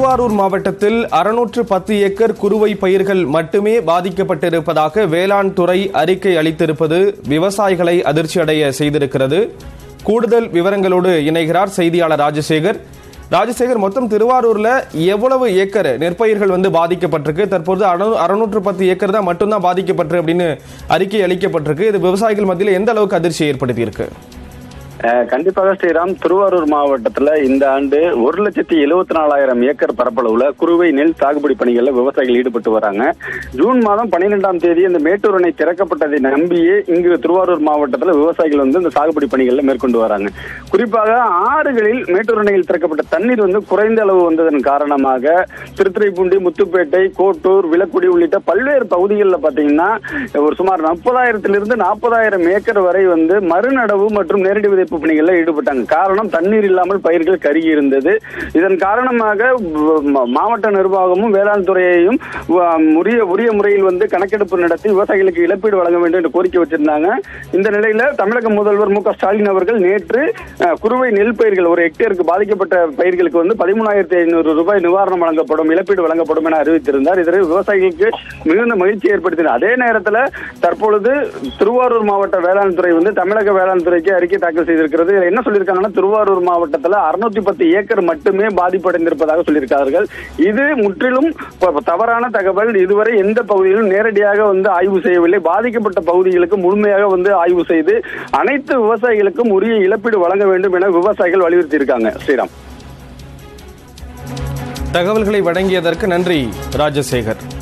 திருவாரூர் மாவட்டத்தில் அறுநூற்று பத்து ஏக்கர் குறுவை பயிர்கள் மட்டுமே பாதிக்கப்பட்டிருப்பதாக வேளாண் துறை அறிக்கை அளித்திருப்பது விவசாயிகளை அதிர்ச்சியடைய செய்திருக்கிறது கூடுதல் விவரங்களோடு இணைகிறார் செய்தியாளர் ராஜசேகர் ராஜசேகர் மொத்தம் திருவாரூர்ல எவ்வளவு ஏக்கர் நெற்பயிர்கள் வந்து பாதிக்கப்பட்டிருக்கு தற்போது அறுநூற்று பத்து ஏக்கர் தான் மட்டும்தான் பாதிக்கப்பட்டிருக்கு அப்படின்னு அறிக்கை அளிக்கப்பட்டிருக்கு இது விவசாயிகள் மத்தியில் எந்த அளவுக்கு அதிர்ச்சி ஏற்படுத்தியிருக்கு அஹ் கண்டிப்பாக ஸ்ரீராம் திருவாரூர் மாவட்டத்துல இந்த ஆண்டு ஒரு லட்சத்தி எழுபத்தி நாலாயிரம் ஏக்கர் பரப்பளவுல குறுவை நெல் சாகுபடி பணிகள்ல விவசாயிகள் ஈடுபட்டு வராங்க ஜூன் மாதம் பன்னிரெண்டாம் தேதி இந்த மேட்டூர் அணை திறக்கப்பட்டதை நம்பியே இங்கு திருவாரூர் மாவட்டத்துல விவசாயிகள் வந்து இந்த சாகுபடி பணிகள்ல மேற்கொண்டு வராங்க குறிப்பாக ஆறுகளில் மேட்டூர் அணையில் திறக்கப்பட்ட தண்ணீர் வந்து குறைந்த அளவு வந்ததன் காரணமாக திருத்துறைப்பூண்டி முத்துப்பேட்டை கோட்டூர் விளக்குடி உள்ளிட்ட பல்வேறு பகுதிகளில் பாத்தீங்கன்னா ஒரு சுமார் முப்பதாயிரத்திலிருந்து நாற்பதாயிரம் ஏக்கர் வரை வந்து மறுநடவு மற்றும் நேரடி விதைப்பு பணிகளில் ஈடுபட்டாங்க காரணம் தண்ணீர் இல்லாமல் பயிர்கள் கருகி இருந்தது இதன் காரணமாக ம- மாவட்ட நிர்வாகமும் வேளாண் துறையையும் வ- உரிய உரிய முறையில் வந்து கணக்கெடுப்பு நடத்தி விவசாயிகளுக்கு இழப்பீடு வழங்க வேண்டும் என்று கோரிக்கை வச்சிருந்தாங்க இந்த நிலையில தமிழக முதல்வர் மு க ஸ்டாலின் அவர்கள் நேற்று அஹ், குறுவை நெல் பயிர்கள் ஒரு ஹெக்டேருக்கு பாதிக்கப்பட்ட பயிர்களுக்கு வந்து பதிமூணாயிரத்தி ஐநூறு ரூபாய் நிவாரணம் வழங்கப்படும் இழப்பீடு வழங்கப்படும் என அறிவித்திருந்தார் இதற்கு விவசாயிகளுக்கு மிகுந்த மகிழ்ச்சி ஏற்படுத்தினார் அதே நேரத்தில் தற்பொழுது திருவாரூர் மாவட்ட வேளாண் துறை வந்து தமிழக வேளாண் துறைக்கு அறிக்கை தாக்கல் செய்திருக்கிறது இதுல என்ன சொல்லியிருக்காங்கன்னா திருவாரூர் மாவட்டத்தில் அறுநூத்தி பத்து ஏக்கர் மட்டுமே பாதிப்படைந்திருப்பதாக சொல்லியிருக்கார்கள் இது முற்றிலும் ப- தவறான தகவல் இதுவரை எந்த பகுதியிலும் நேரடியாக வந்து ஆய்வு செய்யவில்லை பாதிக்கப்பட்ட பகுதிகளுக்கு முழுமையாக வந்து ஆய்வு செய்து அனைத்து விவசாயிகளுக்கும் உரிய இழப்பீடு வழங்க வேண்டும் என விவசாயிகள் வலியுறுத்தி இருக்காங்க ஸ்ரீராம் தகவல்களை வழங்கியதற்கு நன்றி ராஜசேகர்